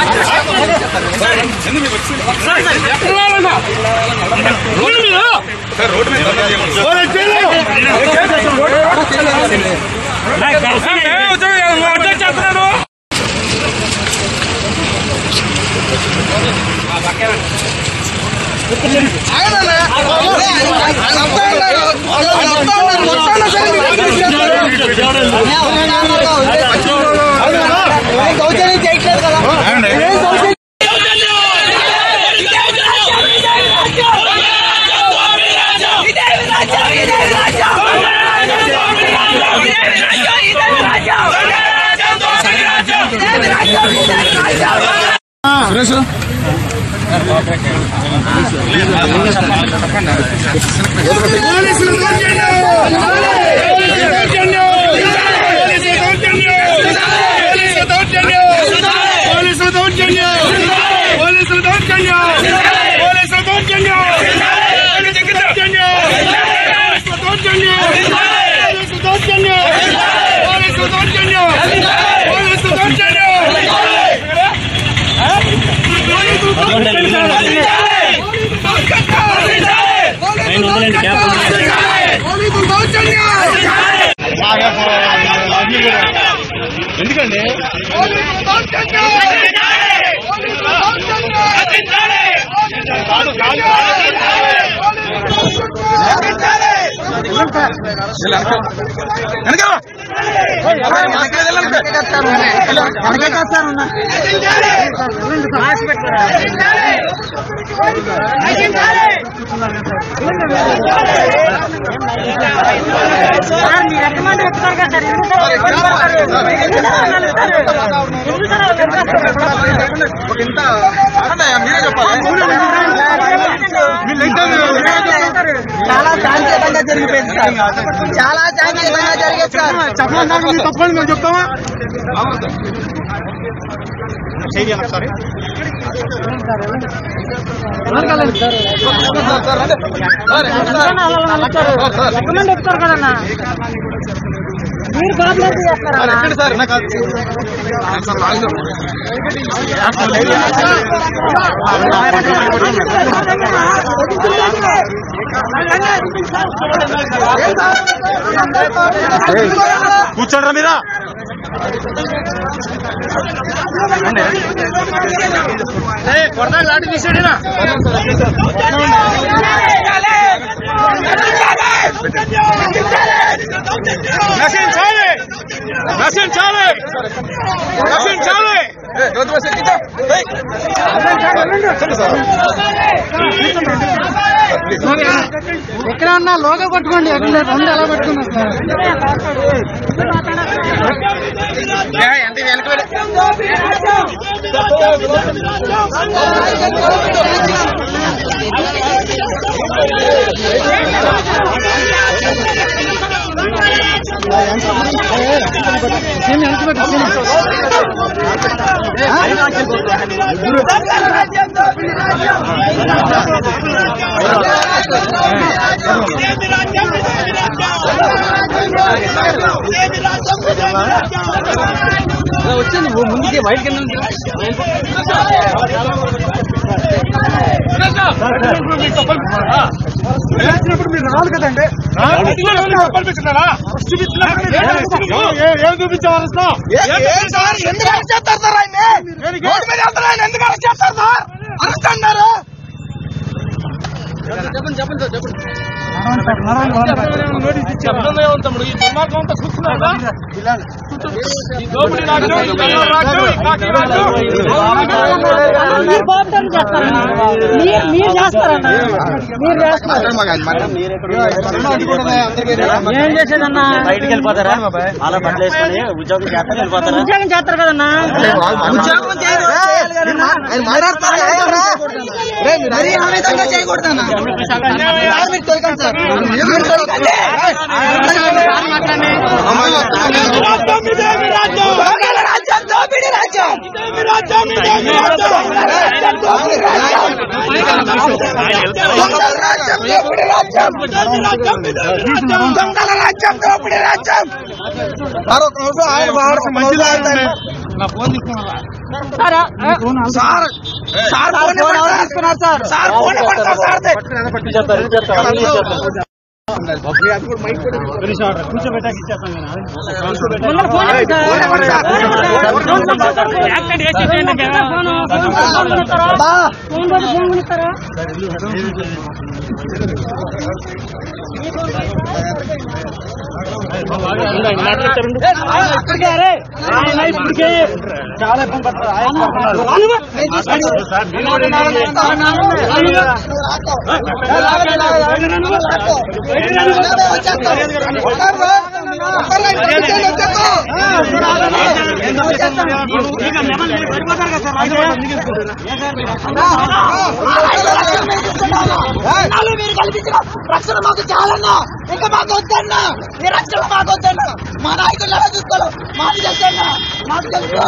దౌర్జన్యం చేయట్లేదు కదా చాలా శాంతియుతంగా జరిగిపోయింది సార్ చాలా శాంతియుతంగా జరిగేది సార్ తప్పని మేము చెప్తామా ఎక్కమండి ఎక్కుతారు కదన్నా మీరు గవర్నమెంట్ చేస్తారన్నా కూర్చోండి మీద కొడతా లాంటి తీసాడేనా నశించాలి నశించాలి నశించాలి ఎక్కడ ఉన్నా లోగా పట్టుకోండి ఎక్కడ రెండు ఎలా పట్టుకున్నారు ఎంత వెనక వచ్చింది ముందుకి వైట్ కింద వచ్చినప్పుడు మీరు రావాలి కదండి ఏం చూపించాలి ఎందుకు అరెస్ట్ చేస్తారు సార్ ఆయన్ని రోడ్డు మీద వెళ్తారు ఆయన ఎందుకు అరెస్ట్ చేస్తారు సార్ అరెస్ట్ అన్నారు చెప్పండి చెప్పండి సార్ చెప్పండి తమ్ముడు ఈ దుర్మార్గం అంతా చూస్తున్నారా ఈ దోపిడీ రాజ్యం, ఈ కళ్ళ రాజ్యం, ఈ కాకి రాజ్యం. మీరు బాబుతాను చేస్తారన్నా మీరు మీరు చేస్తారన్నా మీరు చేస్తారు ఏం చేసేదన్నా బయటికి వెళ్ళిపోతారా అలా బట్టలు వేసుకొని ఉద్యోగం చేస్తారు వెళ్ళిపోతారా ఉద్యోగం చేస్తారు కదన్నా ఉద్యోగం చేయకూడదన్నా మీరు తొలగండి సార్ మీరు తొలగండి. దొంగల రాజ్యం దోపిడీ రాజ్యం దొంగల రాజ్యం దోపిడీ రాజ్యం దొంగల రాజ్యం దోపిడీ రాజ్యం దొంగల రాజ్యం దోపిడీ రాజ్యం మంచిది నా ఫోన్ తీసుకున్నారా సార్ సార్ ఫోన్ ఎవరు తీసుకున్నారు సార్ సార్ ఫోన్ ఎవరు సార్ సార్దే. ఫోన్ ఎవరు సార్? బా. మీరు కల్పించిన రక్షణ మాకు చాలన్నా ఇంకా మాకు వద్దన్నా ఈ రక్షణ మాకు వద్దన్నా మా నాయకులు ఎలా చూసుకోవాలి మాకు తెలుసన్నా మాకు తెలుసు